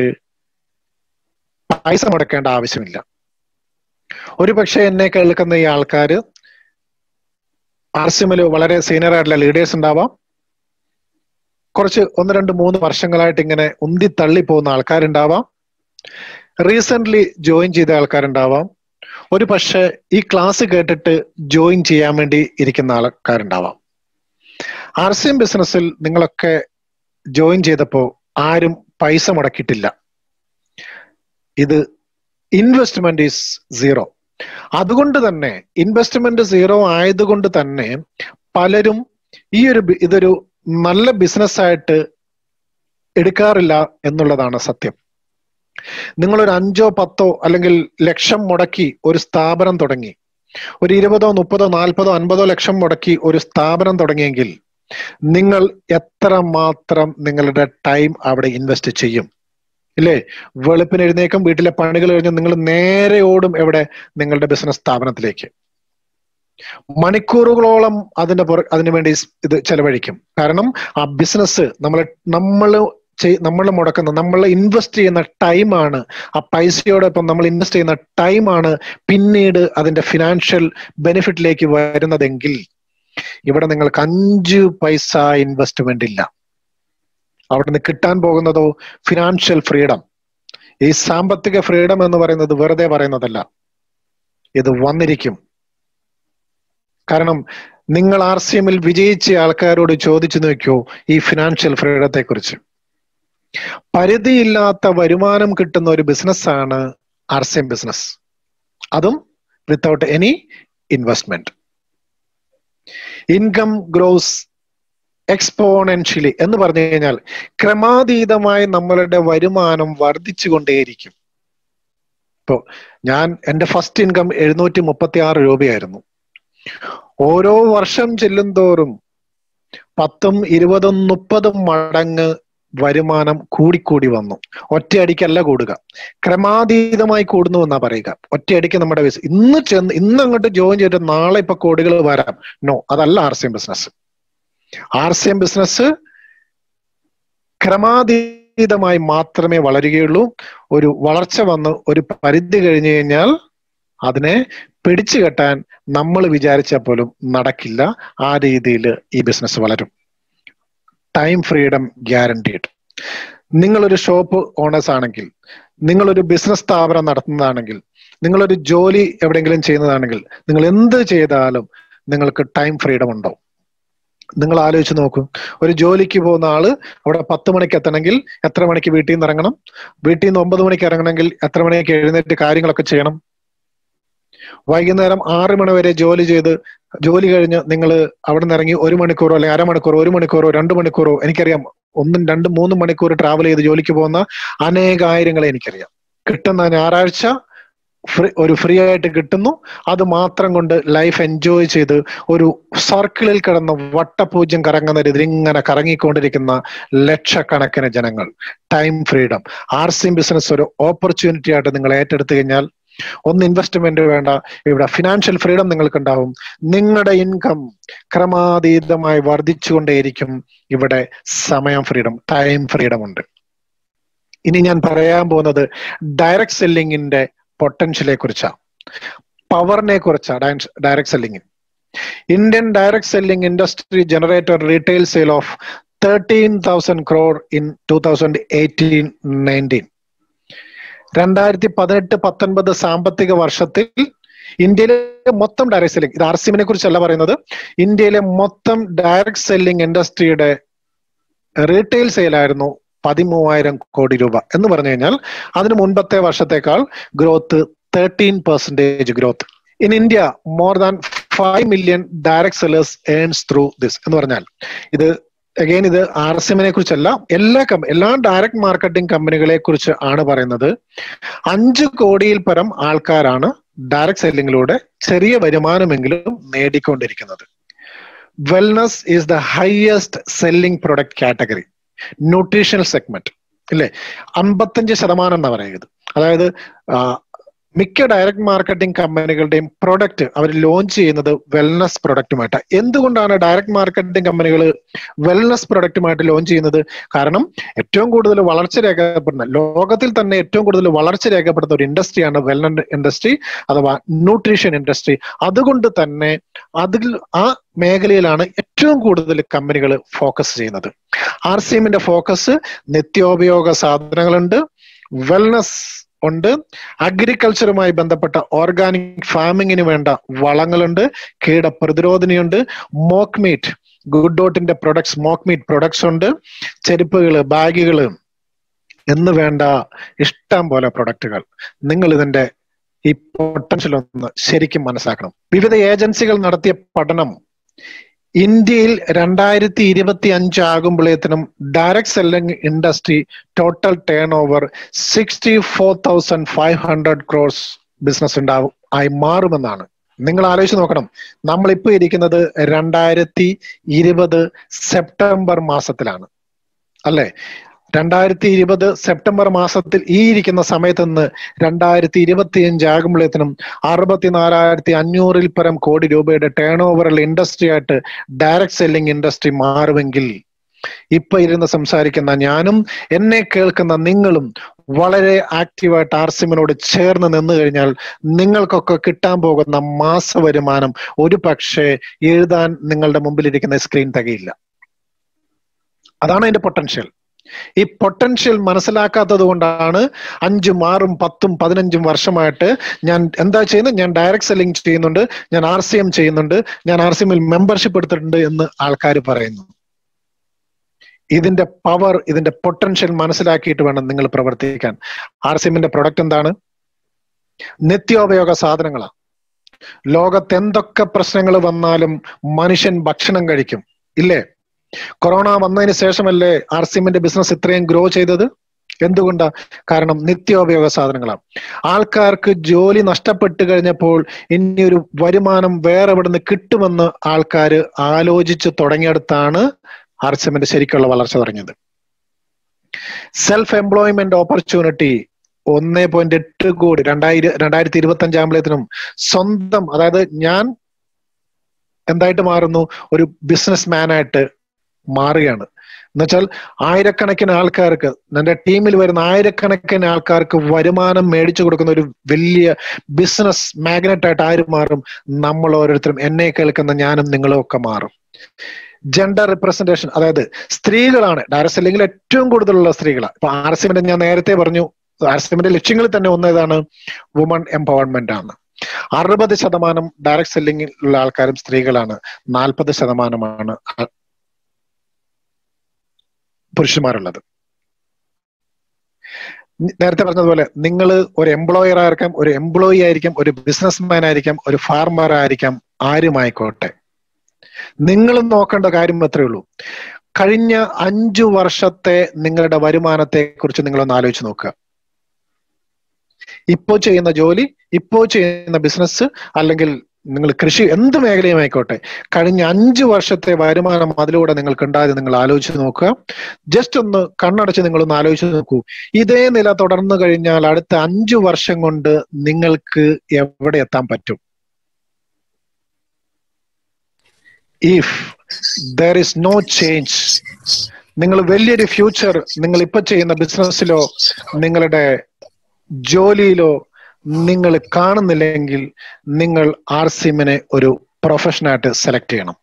പൈസ മുടക്കേണ്ട ആവശ്യമില്ല ഒരു പക്ഷേ എന്നെ കേൾക്കുന്ന ഈ ആൾക്കാര് ആർ സി എമ്മിൽ വളരെ സീനിയർ ആയിട്ടുള്ള ലീഡേഴ്സ് ഉണ്ടാവാം കുറച്ച് ഒന്ന് രണ്ട് മൂന്ന് വർഷങ്ങളായിട്ട് ഇങ്ങനെ ഉന്തി തള്ളി പോകുന്ന ആൾക്കാരുണ്ടാവാം റീസെന്റ് ജോയിൻ ചെയ്ത ആൾക്കാരുണ്ടാവാം ഒരു പക്ഷെ ഈ ക്ലാസ് കേട്ടിട്ട് ജോയിൻ ചെയ്യാൻ വേണ്ടി ഇരിക്കുന്ന ആൾക്കാരുണ്ടാവാം ആർ സി എം ബിസിനസ്സിൽ നിങ്ങളൊക്കെ ജോയിൻ ചെയ്തപ്പോൾ ആരും പൈസ മുടക്കിയിട്ടില്ല ഇത് ഇൻവെസ്റ്റ്മെന്റ് ഈസ് സീറോ അതുകൊണ്ട് തന്നെ ഇൻവെസ്റ്റ്മെന്റ് സീറോ ആയതുകൊണ്ട് തന്നെ പലരും ഈ ഒരു ഇതൊരു നല്ല ബിസിനസ് ആയിട്ട് എടുക്കാറില്ല എന്നുള്ളതാണ് സത്യം നിങ്ങളൊരു അഞ്ചോ പത്തോ അല്ലെങ്കിൽ ലക്ഷം മുടക്കി ഒരു സ്ഥാപനം തുടങ്ങി ഒരു ഇരുപതോ മുപ്പതോ നാൽപ്പതോ അൻപതോ ലക്ഷം മുടക്കി ഒരു സ്ഥാപനം തുടങ്ങിയെങ്കിൽ നിങ്ങൾ എത്ര മാത്രം നിങ്ങളുടെ ടൈം അവിടെ ഇൻവെസ്റ്റ് ചെയ്യും ഇല്ലേ വെളുപ്പിന് എഴുന്നേക്കും വീട്ടിലെ പണികൾ കഴിഞ്ഞ് നിങ്ങൾ നേരെ ഓടും എവിടെ നിങ്ങളുടെ ബിസിനസ് സ്ഥാപനത്തിലേക്ക് മണിക്കൂറുകളോളം അതിന്റെ പുറ അതിനു വേണ്ടി ഇത് ചെലവഴിക്കും കാരണം ആ ബിസിനസ് നമ്മൾ നമ്മൾ നമ്മൾ മുടക്കുന്ന നമ്മൾ ഇൻവെസ്റ്റ് ചെയ്യുന്ന ടൈമാണ് ആ പൈസയോടൊപ്പം നമ്മൾ ഇൻവെസ്റ്റ് ചെയ്യുന്ന ടൈമാണ് പിന്നീട് അതിന്റെ ഫിനാൻഷ്യൽ ബെനിഫിറ്റിലേക്ക് വരുന്നതെങ്കിൽ ഇവിടെ നിങ്ങൾക്ക് അഞ്ച് പൈസ ഇൻവെസ്റ്റ്മെന്റ് ഇല്ല അവിടെ നിന്ന് കിട്ടാൻ പോകുന്നതോ ഫിനാൻഷ്യൽ ഫ്രീഡം ഈ സാമ്പത്തിക ഫ്രീഡം എന്ന് പറയുന്നത് വെറുതെ പറയുന്നതല്ല ഇത് വന്നിരിക്കും കാരണം നിങ്ങൾ ആർ സി എമ്മിൽ വിജയിച്ച ആൾക്കാരോട് ചോദിച്ചു നോക്കിയോ ഈ ഫിനാൻഷ്യൽ ഫ്രീഡത്തെ കുറിച്ച് പരിധിയില്ലാത്ത വരുമാനം കിട്ടുന്ന ഒരു ബിസിനസ്സാണ് ആർ സി എം ബിസിനസ് അതും without any investment income grows exponentially എന്ന് പറഞ്ഞു കഴിഞ്ഞാൽ ക്രമാതീതമായി നമ്മളുടെ വരുമാനം വർദ്ധിച്ചുകൊണ്ടേയിരിക്കും ഇപ്പോ ഞാൻ എൻ്റെ ഫസ്റ്റ് ഇൻകം എഴുന്നൂറ്റി മുപ്പത്തി ആറ് രൂപയായിരുന്നു ഓരോ വർഷം ചെല്ലും തോറും പത്തും ഇരുപതും മുപ്പതും മടങ്ങ് വരുമാനം കൂടിക്കൂടി വന്നു ഒറ്റയടിക്കല്ല കൂടുക ക്രമാതീതമായി കൂടുന്നു എന്നാ പറയുക ഒറ്റയടിക്ക് നമ്മുടെ ഇന്ന് ചെന്ന് ഇന്ന് അങ്ങോട്ട് ജോയിൻ ചെയ്തിട്ട് നാളെ ഇപ്പൊ കോടികൾ വരാം നോ അതല്ല R C M business R C M business ക്രമാതീതമായി മാത്രമേ വളരുകയുള്ളൂ ഒരു വളർച്ച വന്ന് ഒരു പരിധി കഴിഞ്ഞു കഴിഞ്ഞാൽ അതിനെ പിടിച്ചു കെട്ടാൻ നമ്മൾ വിചാരിച്ചാൽ പോലും നടക്കില്ല ആ രീതിയിൽ ഈ ബിസിനസ് വളരും ടൈം ഫ്രീഡം ഗ്യാരണ്ടീഡ് നിങ്ങളൊരു ഷോപ്പ് ഓണേഴ്സ് ആണെങ്കിൽ നിങ്ങളൊരു ബിസിനസ് സ്ഥാപനം നടത്തുന്നതാണെങ്കിൽ നിങ്ങളൊരു ജോലി എവിടെയെങ്കിലും ചെയ്യുന്നതാണെങ്കിൽ നിങ്ങൾ എന്ത് ചെയ്താലും നിങ്ങൾക്ക് ടൈം ഫ്രീഡം ഉണ്ടാവും നിങ്ങൾ ആലോചിച്ച് നോക്കൂ ഒരു ജോലിക്ക് പോകുന്ന ആള് അവിടെ പത്ത് മണിക്ക് എത്തണമെങ്കിൽ എത്ര മണിക്ക് വീട്ടിൽ നിന്ന് ഇറങ്ങണം വീട്ടിൽ നിന്ന് ഒമ്പത് മണിക്ക് ഇറങ്ങണമെങ്കിൽ എത്ര മണിക്ക് എഴുന്നേറ്റ് കാര്യങ്ങളൊക്കെ ചെയ്യണം വൈകുന്നേരം ആറ് മണി വരെ ജോലി ചെയ്ത് ജോലി കഴിഞ്ഞ് നിങ്ങൾ അവിടെ നിന്ന് ഇറങ്ങി ഒരു മണിക്കൂറോ അല്ലെങ്കിൽ അരമണിക്കൂറോ ഒരു മണിക്കൂറോ രണ്ട് മണിക്കൂറോ എനിക്കറിയാം ഒന്നും രണ്ടും മൂന്നും മണിക്കൂർ ട്രാവൽ ചെയ്ത് ജോലിക്ക് പോകുന്ന അനേകായിരങ്ങളെ എനിക്കറിയാം കിട്ടുന്ന ഞായറാഴ്ച ഫ്രീ ഒരു ഫ്രീ ആയിട്ട് കിട്ടുന്നു അത് മാത്രം കൊണ്ട് ലൈഫ് എൻജോയ് ചെയ്ത് ഒരു സർക്കിളിൽ കിടന്ന് വട്ടപൂജ്യം കറങ്ങുന്ന രീതിയിൽ ഇങ്ങനെ കറങ്ങിക്കൊണ്ടിരിക്കുന്ന ലക്ഷക്കണക്കിന് ജനങ്ങൾ time freedom R C business ഒരു ഓപ്പർച്യൂണിറ്റി ആയിട്ട് നിങ്ങൾ ഏറ്റെടുത്തു കഴിഞ്ഞാൽ ഒന്ന് ഇൻവെസ്റ്റ്മെന്റ് വേണ്ട ഇവിടെ ഫിനാൻഷ്യൽ ഫ്രീഡം നിങ്ങൾക്ക് ഉണ്ടാവും നിങ്ങളുടെ ഇൻകം ക്രമാതീതമായി വർദ്ധിച്ചുകൊണ്ടേയിരിക്കും ഇവിടെ സമയം ഫ്രീഡം ടൈം ഫ്രീഡം ഉണ്ട് ഇനി ഞാൻ പറയാൻ പോകുന്നത് ഡയറക്ട് സെല്ലിങ്ങിന്റെ പൊട്ടൻഷ്യലെ കുറിച്ചാണ് പവറിനെ കുറിച്ചാണ് direct selling Indian direct selling industry generated retail sale of thirteen thousand crore in two thousand eighteen nineteen രണ്ടായിരത്തി പതിനെട്ട് പത്തൊൻപത് സാമ്പത്തിക വർഷത്തിൽ ഇന്ത്യയിലെ മൊത്തം ഡയറക്ട് സെല്ലിംഗ് ഇത് ആർ സിമിനെ കുറിച്ചല്ല പറയുന്നത് ഇന്ത്യയിലെ മൊത്തം ഡയറക്ട് സെല്ലിംഗ് ഇൻഡസ്ട്രിയുടെ റീറ്റെയിൽ സെയിലായിരുന്നു പതിമൂവായിരം കോടി രൂപ എന്ന് പറഞ്ഞു കഴിഞ്ഞാൽ അതിന് മുൻപത്തെ വർഷത്തേക്കാൾ growth thirteen percentage growth in India more than five million direct sellers earns through this എന്ന് പറഞ്ഞാൽ ഇത് അഗൈൻ ഇത് ആർ എസ് എമ്മിനെ കുറിച്ചല്ല എല്ലാ കമ്പ എല്ലാ ഡയറക്ട് മാർക്കറ്റിംഗ് കമ്പനികളെ കുറിച്ച് ആണ് പറയുന്നത് അഞ്ച് കോടിയിൽ പരം ആൾക്കാരാണ് ഡയറക്ട് സെല്ലിങ്ങിലൂടെ ചെറിയ വരുമാനമെങ്കിലും നേടിക്കൊണ്ടിരിക്കുന്നത് wellness is the highest selling product category nutritional segment ഇല്ലേ അമ്പത്തഞ്ച് ശതമാനം എന്നാ പറയുന്നത് അതായത് മിക്ക ഡയറക്ട് മാർക്കറ്റിംഗ് കമ്പനികളുടെയും പ്രൊഡക്റ്റ് അവർ ലോഞ്ച് ചെയ്യുന്നത് വെൽനസ് പ്രൊഡക്റ്റുമായിട്ട് എന്തുകൊണ്ടാണ് ഡയറക്ട് മാർക്കറ്റിംഗ് കമ്പനികൾ വെൽനസ് പ്രൊഡക്റ്റുമായിട്ട് ലോഞ്ച് ചെയ്യുന്നത് കാരണം ഏറ്റവും കൂടുതൽ വളർച്ച രേഖപ്പെടുന്ന ലോകത്തിൽ തന്നെ ഏറ്റവും കൂടുതൽ വളർച്ച രേഖപ്പെടുന്ന ഒരു ഇൻഡസ്ട്രിയാണ് വെൽനസ് ഇൻഡസ്ട്രി അഥവാ ന്യൂട്രീഷൻ ഇൻഡസ്ട്രി അതുകൊണ്ട് തന്നെ അതിൽ ആ മേഖലയിലാണ് ഏറ്റവും കൂടുതൽ കമ്പനികൾ ഫോക്കസ് ചെയ്യുന്നത് ആർ സി എമ്മിന്റെ ഫോക്കസ് നിത്യോപയോഗ സാധനങ്ങളുണ്ട് വെൽനസ് ഉണ്ട് അഗ്രികൾച്ചറുമായി ബന്ധപ്പെട്ട ഓർഗാനിക് ഫാമിങ്ങിന് വേണ്ട വളങ്ങളുണ്ട് കീട പ്രതിരോധനയുണ്ട് മോക്ക് മീറ്റ് ഗുഡ് ഡോട്ടിന്റെ പ്രൊഡക്ട്സ് മോക്ക് മീറ്റ് പ്രൊഡക്ട്സ് ഉണ്ട് ചെരുപ്പുകള് ബാഗുകള് എന്ന് വേണ്ട ഇഷ്ടം പോലെ പ്രൊഡക്റ്റുകൾ നിങ്ങൾ ഇതിന്റെ ഈ പൊട്ടൻഷ്യൽ ഒന്ന് ശരിക്കും മനസ്സിലാക്കണം വിവിധ ഏജൻസികൾ നടത്തിയ പഠനം ഇന്ത്യയിൽ രണ്ടായിരത്തി ഇരുപത്തി അഞ്ച് ആകുമ്പോഴേത്തിനും direct selling industry total turnover sixty four thousand five hundred crores business ഉണ്ടാവും ആയി മാറുമെന്നാണ് നിങ്ങൾ ആലോചിച്ച് നോക്കണം നമ്മളിപ്പോ ഇരിക്കുന്നത് രണ്ടായിരത്തി ഇരുപത് സെപ്റ്റംബർ മാസത്തിലാണ് അല്ലെ രണ്ടായിരത്തി ഇരുപത് സെപ്റ്റംബർ മാസത്തിൽ ഈ ഇരിക്കുന്ന സമയത്ത് നിന്ന് രണ്ടായിരത്തി ഇരുപത്തി അഞ്ച് ആകുമ്പോഴേത്തിനും അറുപത്തിനാലായിരത്തി അഞ്ഞൂറിൽ പരം കോടി രൂപയുടെ ടേൺ ഓവറുള്ള ഇൻഡസ്ട്രി ആയിട്ട് ഡയറക്ട് സെല്ലിംഗ് ഇൻഡസ്ട്രി മാറുമെങ്കിൽ ഇപ്പൊ ഇരുന്ന് സംസാരിക്കുന്ന ഞാനും എന്നെ കേൾക്കുന്ന നിങ്ങളും വളരെ ആക്റ്റീവായിട്ട് ആർസിമിനോട് ചേർന്ന് നിന്നു കഴിഞ്ഞാൽ നിങ്ങൾക്കൊക്കെ കിട്ടാൻ പോകുന്ന മാസ വരുമാനം ഒരു പക്ഷേ എഴുതാൻ നിങ്ങളുടെ മുമ്പിലിരിക്കുന്ന സ്ക്രീൻ തികയില്ല അതാണ് അതിന്റെ പൊട്ടൻഷ്യൽ ഈ പൊട്ടൻഷ്യൽ മനസ്സിലാക്കാത്തത് കൊണ്ടാണ് അഞ്ചും ആറും പത്തും പതിനഞ്ചും വർഷമായിട്ട് ഞാൻ എന്താ ചെയ്യുന്നത് ഞാൻ ഡയറക്ട് സെല്ലിംഗ് ചെയ്യുന്നുണ്ട് ഞാൻ ആർ സി എം ചെയ്യുന്നുണ്ട് ഞാൻ ആർ സി എമ്മിൽ മെമ്പർഷിപ്പ് എടുത്തിട്ടുണ്ട് എന്ന് ആൾക്കാർ പറയുന്നു ഇതിന്റെ പവർ ഇതിന്റെ പൊട്ടൻഷ്യൽ മനസ്സിലാക്കിയിട്ട് വേണം നിങ്ങൾ പ്രവർത്തിക്കാൻ ആർ സി എമ്മിന്റെ പ്രൊഡക്റ്റ് എന്താണ് നിത്യോപയോഗ സാധനങ്ങളാണ് ലോകത്ത് എന്തൊക്കെ പ്രശ്നങ്ങൾ വന്നാലും മനുഷ്യൻ ഭക്ഷണം കഴിക്കും ഇല്ലേ കൊറോണ വന്നതിന് ശേഷമല്ലേ ആർ സി എമ്മിന്റെ ബിസിനസ് ഇത്രയും ഗ്രോ ചെയ്തത് എന്തുകൊണ്ടാ കാരണം നിത്യോപയോഗ സാധനങ്ങളാണ് ആൾക്കാർക്ക് ജോലി നഷ്ടപ്പെട്ട് കഴിഞ്ഞപ്പോൾ ഇനി ഒരു വരുമാനം വേറെ എവിടുന്ന് കിട്ടുമെന്ന് ആൾക്കാർ ആലോചിച്ച് തുടങ്ങിയെടുത്താണ് ആർ സി എമ്മിന്റെ ശരിക്കുള്ള വളർച്ച തുടങ്ങിയത് സെൽഫ് എംപ്ലോയ്മെന്റ് ഓപ്പർച്യൂണിറ്റി ഒന്ന് പോയിന്റ് എട്ട് കോടി രണ്ടായിരം രണ്ടായിരത്തി ഇരുപത്തി അഞ്ചാകുമ്പോഴത്തേനും സ്വന്തം അതായത് ഞാൻ എന്തായിട്ട് മാറുന്നു ഒരു ബിസിനസ് മാനായിട്ട് മാറുകയാണ് എന്നുവെച്ചാൽ ആയിരക്കണക്കിന് ആൾക്കാർക്ക് എന്റെ ടീമിൽ വരുന്ന ആയിരക്കണക്കിന് ആൾക്കാർക്ക് വരുമാനം മേടിച്ചു കൊടുക്കുന്ന ഒരു വലിയ ബിസിനസ് മാഗ്നറ്റ് ആയിട്ട് ആര് മാറും നമ്മൾ ഓരോരുത്തരും എന്നെ കേൾക്കുന്ന ഞാനും നിങ്ങളും ഒക്കെ മാറും ജെൻഡർ റിപ്രസെന്റേഷൻ അതായത് സ്ത്രീകളാണ് ഡയറക്ട് സെല്ലിംഗിൽ ഏറ്റവും കൂടുതലുള്ള സ്ത്രീകളാണ് ഇപ്പൊ ആർ എസ് എമ്മിന്റെ ഞാൻ നേരത്തെ പറഞ്ഞു ആർ എസ് എമ്മിന്റെ ലക്ഷ്യങ്ങളിൽ തന്നെ ഒന്ന് ഏതാണ് വുമൺ എംപവർമെന്റ് ആണ് അറുപത് ശതമാനം ഡയറക്ട് സെല്ലിംഗിലുള്ള ആൾക്കാരും സ്ത്രീകളാണ് നാൽപ്പത് ശതമാനമാണ് പുരുഷന്മാരുള്ളത് നേരത്തെ പറഞ്ഞതുപോലെ നിങ്ങൾ ഒരു എംപ്ലോയർ ആയിരിക്കാം ഒരു എംപ്ലോയി ആയിരിക്കാം ഒരു ബിസിനസ്മാൻ ആയിരിക്കാം ഒരു ഫാർമർ ആയിരിക്കാം ആരുമായിക്കോട്ടെ നിങ്ങൾ നോക്കേണ്ട കാര്യം മാത്രമേ ഉള്ളൂ കഴിഞ്ഞ അഞ്ചു വർഷത്തെ നിങ്ങളുടെ വരുമാനത്തെ കുറിച്ച് നിങ്ങളൊന്ന് ആലോചിച്ച് നോക്കുക ഇപ്പോ ചെയ്യുന്ന ജോലി ഇപ്പോ ചെയ്യുന്ന ബിസിനസ് അല്ലെങ്കിൽ നിങ്ങൾ കൃഷി എന്ത് മേഖലയും ആയിക്കോട്ടെ കഴിഞ്ഞ അഞ്ചു വർഷത്തെ വരുമാനം അതിലൂടെ നിങ്ങൾക്ക് ഉണ്ടായത് നിങ്ങൾ ആലോചിച്ച് നോക്കുക ജസ്റ്റ് ഒന്ന് കണ്ണടച്ച് നിങ്ങളൊന്ന് ആലോചിച്ച് നോക്കൂ ഇതേ നില തുടർന്നു കഴിഞ്ഞാൽ അടുത്ത അഞ്ചു വർഷം കൊണ്ട് നിങ്ങൾക്ക് എവിടെ എത്താൻ പറ്റും if there is no change നിങ്ങൾ വലിയൊരു ഫ്യൂച്ചർ നിങ്ങൾ ഇപ്പൊ ചെയ്യുന്ന ബിസിനസ്സിലോ നിങ്ങളുടെ ജോലിയിലോ നിങ്ങൾ കാണുന്നില്ലെങ്കിൽ നിങ്ങൾ ആർ സിമിനെ ഒരു പ്രൊഫഷനായിട്ട് സെലക്ട് ചെയ്യണം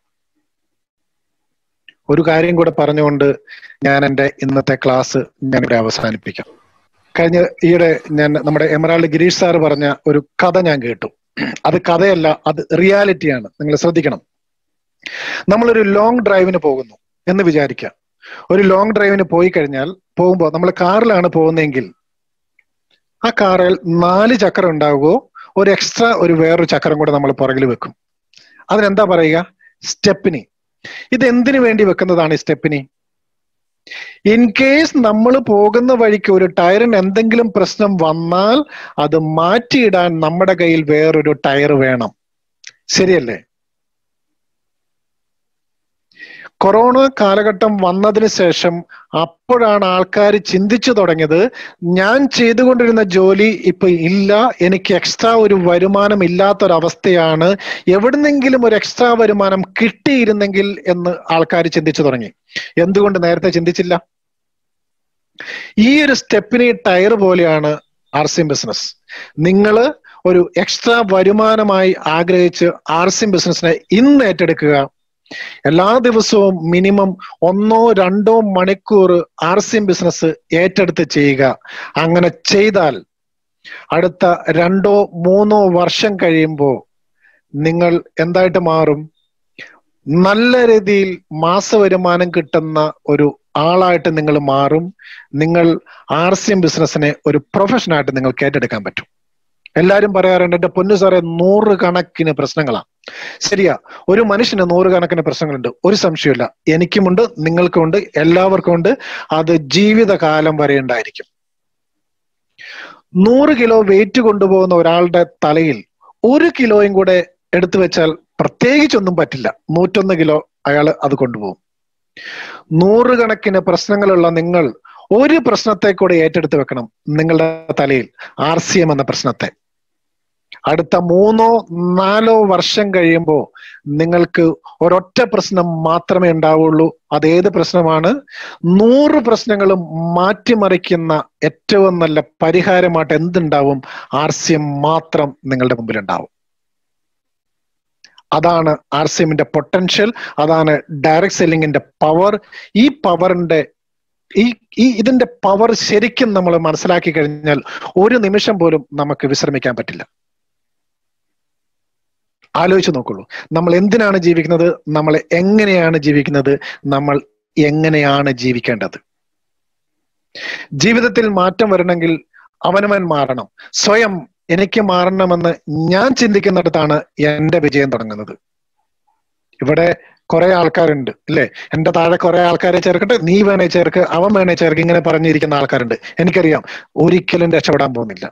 ഒരു കാര്യം കൂടെ പറഞ്ഞുകൊണ്ട് ഞാൻ എൻ്റെ ഇന്നത്തെ ക്ലാസ് ഞാനിവിടെ അവസാനിപ്പിക്കാം കഴിഞ്ഞ ഈയിടെ ഞാൻ നമ്മുടെ എമറാൾഡ് ഗിരീഷ് സാർ പറഞ്ഞ ഒരു കഥ ഞാൻ കേട്ടു അത് കഥയല്ല അത് റിയാലിറ്റിയാണ് നിങ്ങൾ ശ്രദ്ധിക്കണം നമ്മളൊരു ലോങ് ഡ്രൈവിന് പോകുന്നു എന്ന് വിചാരിക്കാം ഒരു ലോങ് ഡ്രൈവിന് പോയി കഴിഞ്ഞാൽ പോകുമ്പോൾ നമ്മൾ കാറിലാണ് പോകുന്നതെങ്കിൽ ആ കാറിൽ നാല് ചക്രം ഉണ്ടാവുകയോ ഒരു എക്സ്ട്രാ ഒരു വേറൊരു ചക്രം കൂടെ നമ്മൾ പുറകിൽ വെക്കും അതിനെന്താ പറയുക സ്റ്റെപ്പിനി ഇത് എന്തിനു വേണ്ടി വെക്കുന്നതാണ് ഈ സ്റ്റെപ്പിനി ഇൻ കേസ് നമ്മൾ പോകുന്ന വഴിക്ക് ഒരു ടയറിന് എന്തെങ്കിലും പ്രശ്നം വന്നാൽ അത് മാറ്റിയിടാൻ നമ്മുടെ കയ്യിൽ വേറൊരു ടയർ വേണം ശരിയല്ലേ കൊറോണ കാലഘട്ടം വന്നതിന് ശേഷം അപ്പോഴാണ് ആൾക്കാർ ചിന്തിച്ചു തുടങ്ങിയത് ഞാൻ ചെയ്തുകൊണ്ടിരുന്ന ജോലി ഇപ്പൊ ഇല്ല എനിക്ക് എക്സ്ട്രാ ഒരു വരുമാനം ഇല്ലാത്തൊരവസ്ഥയാണ് എവിടുന്നെങ്കിലും ഒരു എക്സ്ട്രാ വരുമാനം കിട്ടിയിരുന്നെങ്കിൽ എന്ന് ആൾക്കാർ ചിന്തിച്ചു തുടങ്ങി എന്തുകൊണ്ട് നേരത്തെ ചിന്തിച്ചില്ല ഈ ഒരു സ്റ്റെപ്പിനി ടയർ പോലെയാണ് ആർ സി ബിസിനസ് നിങ്ങൾ ഒരു എക്സ്ട്രാ വരുമാനമായി ആഗ്രഹിച്ച് ആർ സി ബിസിനസിനെ ഇന്ന് ഏറ്റെടുക്കുക എല്ലാ ദിവസവും മിനിമം ഒന്നോ രണ്ടോ മണിക്കൂർ ആർ സി എം ബിസിനസ് ഏറ്റെടുത്ത് ചെയ്യുക അങ്ങനെ ചെയ്താൽ അടുത്ത രണ്ടോ മൂന്നോ വർഷം കഴിയുമ്പോൾ നിങ്ങൾ എന്തായിട്ട് മാറും നല്ല രീതിയിൽ മാസവരുമാനം കിട്ടുന്ന ഒരു ആളായിട്ട് നിങ്ങൾ മാറും നിങ്ങൾ ആർ സി എം ബിസിനസ്സിനെ ഒരു പ്രൊഫഷനായിട്ട് നിങ്ങൾക്ക് ഏറ്റെടുക്കാൻ പറ്റും എല്ലാരും പറയാറുണ്ട് എന്റെ പൊന്നു സാറേ നൂറ് കണക്കിന് പ്രശ്നങ്ങളാണ് ശരിയാ ഒരു മനുഷ്യന് നൂറുകണക്കിന് പ്രശ്നങ്ങളുണ്ട് ഒരു സംശയമില്ല എനിക്കുമുണ്ട് നിങ്ങൾക്കുമുണ്ട് എല്ലാവർക്കും ഉണ്ട് അത് ജീവിതകാലം വരെ ഉണ്ടായിരിക്കും നൂറ് കിലോ വെയിറ്റ് കൊണ്ടുപോകുന്ന ഒരാളുടെ തലയിൽ ഒരു കിലോയും കൂടെ എടുത്തു വെച്ചാൽ പ്രത്യേകിച്ചൊന്നും പറ്റില്ല നൂറ്റൊന്ന് കിലോ അയാൾ അത് കൊണ്ടുപോകും നൂറുകണക്കിന് പ്രശ്നങ്ങളുള്ള നിങ്ങൾ ഒരു പ്രശ്നത്തെ കൂടെ ഏറ്റെടുത്ത് വെക്കണം നിങ്ങളുടെ തലയിൽ ആർ സി എം എന്ന പ്രശ്നത്തെ അടുത്ത മൂന്നോ നാലോ വർഷം കഴിയുമ്പോൾ നിങ്ങൾക്ക് ഒരൊറ്റ പ്രശ്നം മാത്രമേ ഉണ്ടാവുള്ളൂ അതേത് പ്രശ്നമാണ് നൂറ് പ്രശ്നങ്ങളും മാറ്റിമറിക്കുന്ന ഏറ്റവും നല്ല പരിഹാരമായിട്ട് എന്തുണ്ടാവും ആർ സി എം മാത്രം നിങ്ങളുടെ മുമ്പിൽ ഉണ്ടാവും അതാണ് ആർ സി എമ്മിന്റെ പൊട്ടൻഷ്യൽ അതാണ് ഡയറക്ട് സെല്ലിങ്ങിന്റെ പവർ ഈ പവറിന്റെ ഈ ഈ ഇതിന്റെ പവർ ശരിക്കും നമ്മൾ മനസ്സിലാക്കി കഴിഞ്ഞാൽ ഒരു നിമിഷം പോലും നമുക്ക് വിശ്രമിക്കാൻ പറ്റില്ല ആലോചിച്ച് നോക്കുള്ളൂ നമ്മൾ എന്തിനാണ് ജീവിക്കുന്നത് നമ്മൾ എങ്ങനെയാണ് ജീവിക്കുന്നത് നമ്മൾ എങ്ങനെയാണ് ജീവിക്കേണ്ടത് ജീവിതത്തിൽ മാറ്റം വരണമെങ്കിൽ അവനവൻ മാറണം സ്വയം എനിക്ക് മാറണമെന്ന് ഞാൻ ചിന്തിക്കുന്നിടത്താണ് എന്റെ വിജയം തുടങ്ങുന്നത് ഇവിടെ കുറെ ആൾക്കാരുണ്ട് അല്ലേ എന്റെ താഴെ കുറെ ആൾക്കാരെ ചേർക്കട്ടെ നീ വേണേ ചേർക്ക് അവൻ വേണേ ചേർക്ക് ഇങ്ങനെ പറഞ്ഞിരിക്കുന്ന ആൾക്കാരുണ്ട് എനിക്കറിയാം ഒരിക്കലും രക്ഷപ്പെടാൻ പോകുന്നില്ല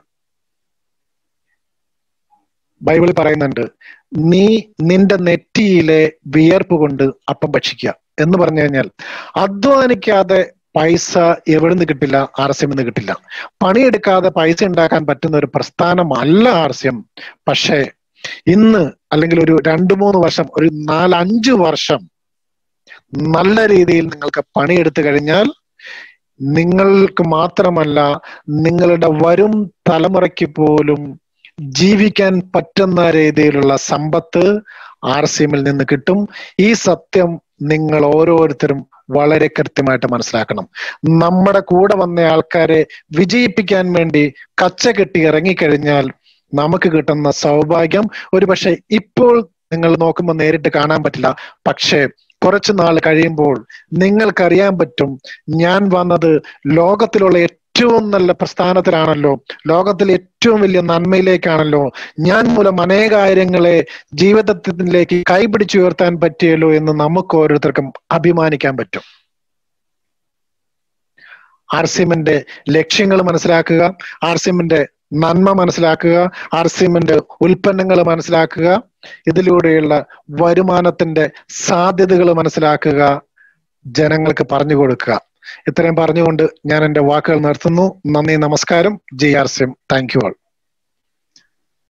ബൈബിൾ പറയുന്നുണ്ട് നീ നിന്റെ നെറ്റിയിലെ വിയർപ്പ് കൊണ്ട് അപ്പം ഭക്ഷിക്കുക എന്ന് പറഞ്ഞു കഴിഞ്ഞാൽ അധ്വാനിക്കാതെ പൈസ എവിടുന്ന് കിട്ടില്ല ആർ സി എമ്മിന്ന് കിട്ടില്ല പണിയെടുക്കാതെ പൈസ ഉണ്ടാക്കാൻ പറ്റുന്ന ഒരു പ്രസ്ഥാനമല്ല ആർ സി എം പക്ഷേ ഇന്ന് അല്ലെങ്കിൽ ഒരു രണ്ടു മൂന്ന് വർഷം ഒരു നാലഞ്ച് വർഷം നല്ല രീതിയിൽ നിങ്ങൾക്ക് പണിയെടുത്തു കഴിഞ്ഞാൽ നിങ്ങൾക്ക് മാത്രമല്ല നിങ്ങളുടെ വരും തലമുറയ്ക്ക് പോലും ജീവിക്കാൻ പറ്റുന്ന രീതിയിലുള്ള സമ്പത്ത് ആർ സി എമ്മിൽ നിന്ന് കിട്ടും ഈ സത്യം നിങ്ങൾ ഓരോരുത്തരും വളരെ കൃത്യമായിട്ട് മനസ്സിലാക്കണം നമ്മുടെ കൂടെ വന്ന ആൾക്കാരെ വിജയിപ്പിക്കാൻ വേണ്ടി കച്ച കെട്ടി ഇറങ്ങിക്കഴിഞ്ഞാൽ നമുക്ക് കിട്ടുന്ന സൗഭാഗ്യം ഒരു പക്ഷെ ഇപ്പോൾ നിങ്ങൾ നോക്കുമ്പോൾ നേരിട്ട് കാണാൻ പറ്റില്ല പക്ഷേ കുറച്ചു നാൾ കഴിയുമ്പോൾ നിങ്ങൾക്കറിയാൻ പറ്റും ഞാൻ വന്നത് ലോകത്തിലുള്ള ഏറ്റവും നല്ല പ്രസ്ഥാനത്തിലാണല്ലോ ലോകത്തിൽ ഏറ്റവും വലിയ നന്മയിലേക്കാണല്ലോ ഞാൻ മൂലം അനേകായിരങ്ങളെ ജീവിതത്തിലേക്ക് കൈപിടിച്ചുയർത്താൻ പറ്റിയല്ലോ എന്ന് നമുക്ക് ഓരോരുത്തർക്കും അഭിമാനിക്കാൻ പറ്റും ആർ സി എമ്മിന്റെ ലക്ഷ്യങ്ങൾ മനസ്സിലാക്കുക ആർ സി എമ്മിന്റെ നന്മ മനസ്സിലാക്കുക ആർ സി എമ്മിന്റെ ഉൽപ്പന്നങ്ങൾ മനസ്സിലാക്കുക ഇതിലൂടെയുള്ള വരുമാനത്തിന്റെ സാധ്യതകൾ മനസ്സിലാക്കുക ജനങ്ങൾക്ക് പറഞ്ഞു കൊടുക്കുക ഇത്രയും പറഞ്ഞുകൊണ്ട് ഞാൻ എന്റെ വാക്കുകൾ നിർത്തുന്നു നന്ദി നമസ്കാരം ജി R C M thank you all